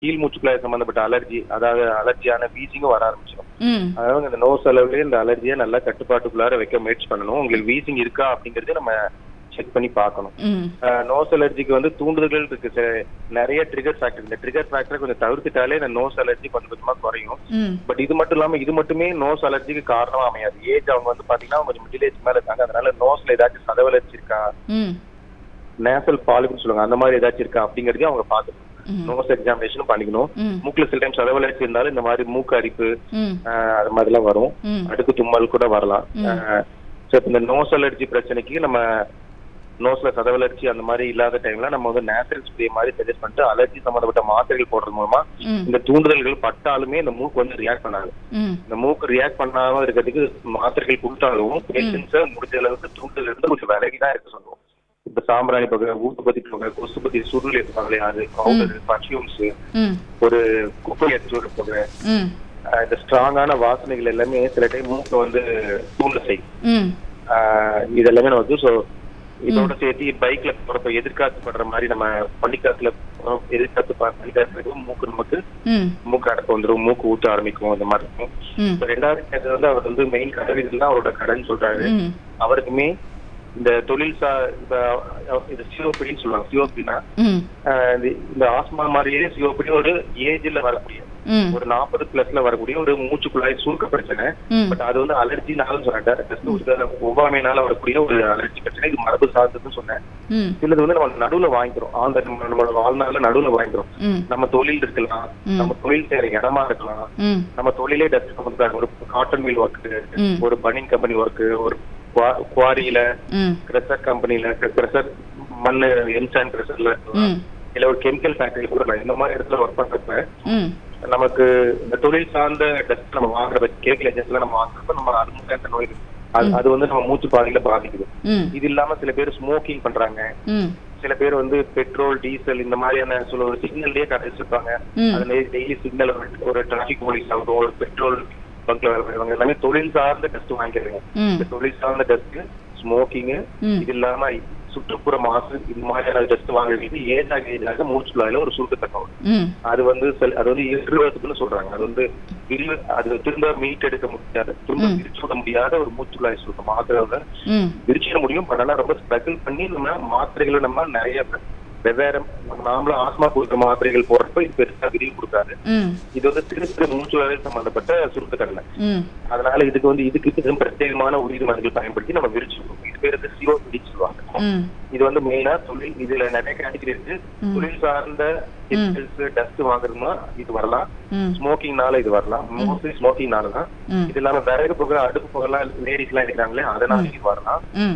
கீழ் மூச்சுக்குழாய் சம்பந்தப்பட்ட அலர்ஜி அதாவது அலர்ஜியான வீசிங்கும் வர ஆரம்பிச்சிடும் ம் அதாவது இந்த நோஸ் அளவுலயே இந்த அலர்ஜியை நல்லா கட்டுப்பாட்டுக்குள்ளார வைக்க முயற்சி பண்ணணும் உங்களுக்கு வீசிங் இருக்கா அப்படிங்கறத நம்ம செக் பண்ணி பார்க்கணும் ம் நோஸ் அலர்ஜிக்கு வந்து தூண்டுதல்கள் இருக்கு ச- நிறைய ட்ரிகர் ஃபேக்டர் இந்த ட்ரிகர் ஃபேக்டரை கொஞ்சம் தவிர்த்துட்டாலே இந்த நோஸ் அலர்ஜி கொஞ்சம் கொஞ்சமா குறையும் ம் பட் இது மட்டும் இல்லாம இது மட்டுமே நோஸ் அலர்ஜிக்கு காரணமா அமையாது ஏஜ் அவங்க வந்து பாத்தீங்கன்னா கொஞ்சம் மிடில் ஏஜ் மேல இருக்காங்க அதனால நோஸ்ல ஏதாச்சும் சதவ அலர்ஜி இருக்கா ம் நேசல் பாலிப்னு சொல்லுவாங்க அந்த மாதிரி ஏதாச்சும் இருக்கா அப்படிங்கறதையும் அவங்க பார்த்துக்கணும் ம் நோஸ் எக்ஸாமினேஷனும் பண்ணிக்கணும் ம் மூக்குல சில டைம் சதவ அலர்ஜி இருந்தாலும் இந்த மாதிரி மூக்கு அரிப்பு ம் ஆஹ் அது மாதிரிலாம் வரும் ம் அடுக்கு தும்மல் கூட வரலாம் ம். ஸோ இந்த நோஸ் அலர்ஜி பிரச்சனைக்கு நம்ம நோஸ்ல சதவ அலர்ஜி அந்த மாதிரி இல்லாத டைம்ல நம்ம வந்து நேச்சுரல் ஸ்ப்ரே மாதிரி சஜஸ்ட் பண்ணிட்டு அலர்ஜி சம்பந்தப்பட்ட மாத்திரைகள் போடுறது மூலமா ம் இந்த தூண்டுதல்கள் பட்டாலுமே இந்த மூக்கு வந்து ரியாக்ட் பண்ணாது ம் இந்த மூக்கு ரியாக்ட் பண்ணாம இருக்கிறதுக்கு மாத்திரைகள் கொடுத்தாலும் பேஷண்ட்ஸை முடிஞ்ச அளவுக்கு தூண்டுதல் இருந்து கொஞ்சம் விலகி தான் இருக்க சொல்லுவோம் இப்ப சாம்பிராணி பகை ஊத்துப்பத்தி பகை கொசுபத்தி சுருள் இருப்பாங்களே அது பவுடர் பர்ஃபியூம்ஸ் ம் ஒரு குப்பை அச்சோடு புகை ம் ஆஹ் இந்த ஸ்ட்ராங்கான வாசனைகள் எல்லாமே சில டைம் மூக்கை வந்து தூண்ட செய்யும் ம் ஆஹ் இது எல்லாமே வந்து ஸோ இதோட சேர்த்து பைக்ல போறப்ப எதிர்காத்து படுற மாதிரி நம்ம பள்ளிக்காத்துல போறோம், எதிர்காத்து ப- பள்ளிக்காத்துல மூக்கு நமக்கு ம் மூக்கு அடக்க வந்துடும் மூக்கு ஊத்த ஆரம்பிக்கும் அந்த மாதிரி இருக்கும் ம் இப்ப ரெண்டாவது கேட்டது வந்து அவர் வந்து மெயின் கடன் தான் அவரோட கடன் சொல்றாரு ம் அவருக்குமே இந்த தொழில் சா இப்ப இது சிஓபிடின்னு சொல்லுவாங்க சிஓபினா ம் இந்த ஆஸ்மா மாதிரியே சிஓபிடி ஒரு ஏஜ்ல வரக்கூடிய ம் ஒரு நாற்பது பிளஸ்ல வரக்கூடிய ஒரு மூச்சுக்குழாய் சுருக்க பிரச்சனை ம் பட் அது வந்து அலர்ஜினாலும் சொன்னேன் ஒவ்வாமையினால வரக்கூடிய ஒரு அலர்ஜி பிரச்சனை இது மரபு சார்ந்ததுன்னு சொன்னேன் ம் சிலது வந்து நம்ம நடுவுல வாங்கிக்கிறோம் ஆந்த நம்ம நம்மளோட வாழ்நாள்ல நடுவுல வாங்கிக்கிறோம் ம் நம்ம தொழில் இருக்கலாம் ம். நம்ம தொழில் செய்யற இடமா இருக்கலாம் ம் நம்ம தொழிலே டஸ்ட் சம்பந்தம் ஒரு காட்டன் மில் ஒர்க் ம். ஒரு பனின் கம்பெனி ஒர்க் ஒரு குவா- குவாரியில ம் கிரசர் கம்பெனில கிரசர் மண்ணு எம்சான் கிரசர்ல ம் இல்ல ஒரு கெமிக்கல் ஃபேக்டரி கூட இருக்கலாம். இந்த மாதிரி இடத்துல ஒர்க் பண்றப்ப ம் நமக்கு இந்த தொழில் சார்ந்த டெஸ்ட் நம்ம வாங்குறப்ப கேபிள் ஏஜென்ட்ல நம்ம வாங்குறப்ப நம்ம அது மூலம் நோய் இருக்கு. அது அது வந்து நம்ம மூச்சு பாதையில பாதிக்குது ம் இது இல்லாம சில பேர் ஸ்மோக்கிங் பண்றாங்க ம் சில பேர் வந்து பெட்ரோல் டீசல் இந்த மாதிரியான சில ஒரு சிக்னல்லயே கடைச்சிருப்பாங்க ம். அதுல டெய்லி சிக்னல் ஒரு டிராபிக் போலீஸ் ஆகட்டும் ஒரு பெட்ரோல் பங்க்ல வேலை செய்றவங்க எல்லாமே தொழில் சார்ந்த டெஸ்ட் வாங்கிக்கிறாங்க ம் இந்த தொழில் சார்ந்த டெஸ்ட் ஸ்மோக்கிங் ம். இது இல்லாம சுற்றுப்புற மாசு இது மாதிரியான டெஸ்ட் வாங்குறது ஏஜ் ஆக ஏஜ் ஆக மூச்சுக்குழாயில ஒரு சுருக்கத்தன்மை வரும் ம் அது வந்து செல்- அது வந்து இருவதுக்குன்னு சொல்றாங்க அது வந்து விரிவு அது திரும்ப மீட் எடுக்க முடியாத திரும்ப ம். விரிச்சு விட முடியாத ஒரு மூச்சுக்குழாய் சுருக்கம் மாத்திரை ம் விரிச்சிட முடியும் பட் ஆனா ரொம்ப ஸ்ட்ரகிள் பண்ணி நம்ம மாத்திரைகளை நம்ம நிறைய வெவ்வேறு நாமளும் ஆஸ்மா கொடுக்குற மாத்திரைகள் போறப்ப இது பெருசா விரிவு கொடுக்காது ம் இது வந்து சிறு சிறு மூச்சுழலை சம்பந்தப்பட்ட சுருக்கத்தன்மை ம் அதனால இதுக்கு வந்து இதுக்கு இது பிரத்யேகமான உயிர் மருந்துகள் பயன்படுத்தி நம்ம விரிச்சிருக்கோம் இது பேர் வந்து சிஓபிடி சொல்லுவாங்க ம் இது வந்து மெயினா தொழில் இதுல நிறைய கேட்டகரி இருக்கு ம். தொழில் சார்ந்த கெமிக்கல்ஸ் டஸ்ட் வாங்குறதுனா இது வரலாம் ம் ஸ்மோக்கிங்னால இது வரலாம் மோஸ்ட்லி ஸ்மோக்கிங்னால தான் ம் இது இல்லாம விறகு புகை அடுப்பு புகைலாம் லேடிஸ் எல்லாம் இருக்கிறாங்களே அதனால இது வரலாம் ம்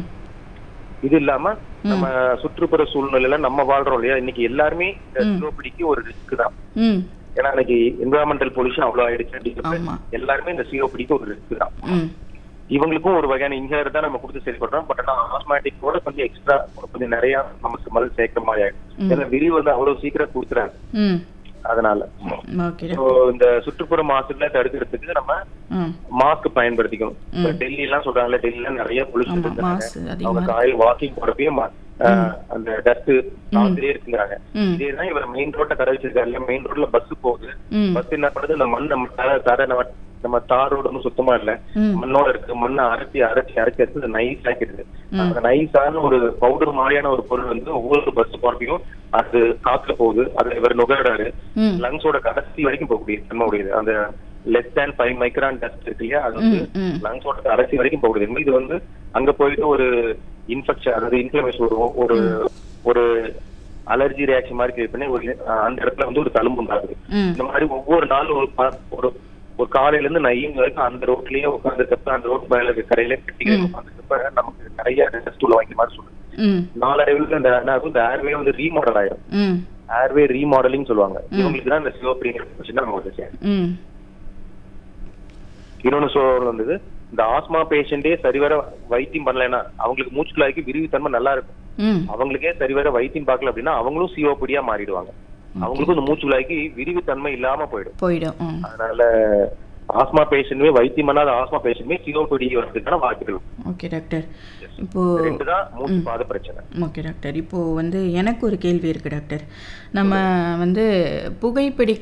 இது இல்லாம நம்ம சுற்றுப்புற சூழ்நிலையில நம்ம வாழ்றோம் இல்லையா இன்னைக்கு எல்லாருமே இந்த ம். சிஓபிடிக்கு ஒரு ரிஸ்க் தான் ம் ஏன்னா இன்னைக்கு என்வரான்மெண்டல் பொல்யூஷன் அவ்வளவு ஆயிடுச்சு அப்படிங்கிறப்ப ஆமா. எல்லாருமே இந்த சிஓபிடிக்கு ஒரு ரிஸ்க் தான் ம் இவங்களுக்கும் ஒரு வகையான இன்ஹேர் தான் நம்ம கொடுத்து சரி பண்றோம் பட் ஆனா ஆஸ்மாட்டிக்கோட கொஞ்சம் எக்ஸ்ட்ரா கொஞ்சம் நிறைய நம்ம ஸ்மெல் சேர்க்கிற மாதிரி ஆயிடும் ஏன்னா விரிவு வந்து அவ்வளவு சீக்கிரம் கொடுத்துறாங்க ம் அதனால ஓகே So, இந்த சுற்றுப்புற மாசுகளை தடுக்கிறதுக்கு நம்ம ம் மாஸ்க் பயன்படுத்திக்கணும் இப்ப டெல்லி எல்லாம் சொல்றாங்கல்ல டெல்லில நிறைய பொல்யூஷன் ஆமா, மாசு அதிகமா அவங்க காலையில் வாக்கிங் போறப்பயே ம- ஆஹ் அந்த டஸ்ட் மாதிரியே இருக்குங்கிறாங்க ம் இதேதான் இவர் மெயின் ரோட்ட கரை வச்சிருக்காரு மெயின் ரோட்ல பஸ் போகுது ம் பஸ் என்ன பண்ணுது இந்த மண் நம்ம தர தர நம்ம நம்ம தார் ரோடு ஒன்றும் சுத்தமா இல்ல ம் மண்ணோட இருக்கு மண்ணை அரைச்சி அரைச்சி அரைச்சி எடுத்து நைஸ் ஆக்கிடுது அந்த நைஸான ஒரு பவுடர் மாதிரியான ஒரு பொருள் வந்து ஒவ்வொரு பஸ் போறப்பையும் அது காத்துல போகுது அது இவர் நுகராரு ம் லங்ஸோட கடைசி வரைக்கும் போகக்கூடிய தன்மை உடையது அந்த less than five micron dust இருக்கு இல்லையா அது வந்து ம் ம் லங்ஸோட கடைசி வரைக்கும் போகுது இது வந்து அங்க போயிட்டு ஒரு இன்ஃபெக்ஷன் அதாவது இன்ஃபிளமேஷன் ஒரு ஒரு ஒரு அலர்ஜி ரியாக்ஷன் மாதிரி கிரியேட் பண்ணி ஒரு அஹ், அந்த இடத்துல வந்து ஒரு தழும்பு உண்டாகுது ம் இந்த மாதிரி ஒவ்வொரு நாளும் ஒரு ப- ஒரு ஒரு காலையில இருந்து நைன் வரைக்கும் அந்த ரோட்லயே உட்காந்துருக்கப்ப அந்த ரோட் மேல இருக்க கரையில கட்டி உட்காந்துருக்கப்ப நமக்கு நிறைய டஸ்ட் உள்ள வாங்கி மாதிரி சொல்லுது ம் நாளடைவுல இந்த என்ன ஆகும், இந்த ஏர்வே வந்து ரீமாடல் ஆயிடும் ம் ஏர்வே ரீமாடலிங் சொல்லுவாங்க இவங்களுக்கு தான் இந்த சிவப்பிரிங்கிற பிரச்சனை நம்ம வந்துச்சு ம் இன்னொன்னு சொல்ல வந்தது இந்த ஆஸ்மா பேஷண்டே சரிவர வைத்தியம் பண்ணலைன்னா அவங்களுக்கு மூச்சுக்குழாய்க்கு விரிவுத்தன்மை நல்லா இருக்கும் ம் அவங்களுக்கே சரிவர வைத்தியம் பார்க்கல அப்படின்னா அவங்களும் சிஓபிடியா மாறிடுவாங்க அவங்களுக்கும் இந்த மூச்சுக்குழாய்க்கு விரிவுத்தன்மை இல்லாம போயிடும் போயிடும் ம் அதனால ஆஸ்மா பேஷண்ட்மே வைத்தியம் பண்ணாத ஆஸ்மா பேஷண்ட்மே சிஓபிடி வரதுக்கான வாய்ப்புகள் ஓகே டாக்டர் இப்போ ரெண்டு தான் மூச்சு பாத பிரச்சனை ஓகே டாக்டர் இப்போ வந்து எனக்கு ஒரு கேள்வி இருக்கு டாக்டர் நம்ம வந்து புகைப்பிடிக்க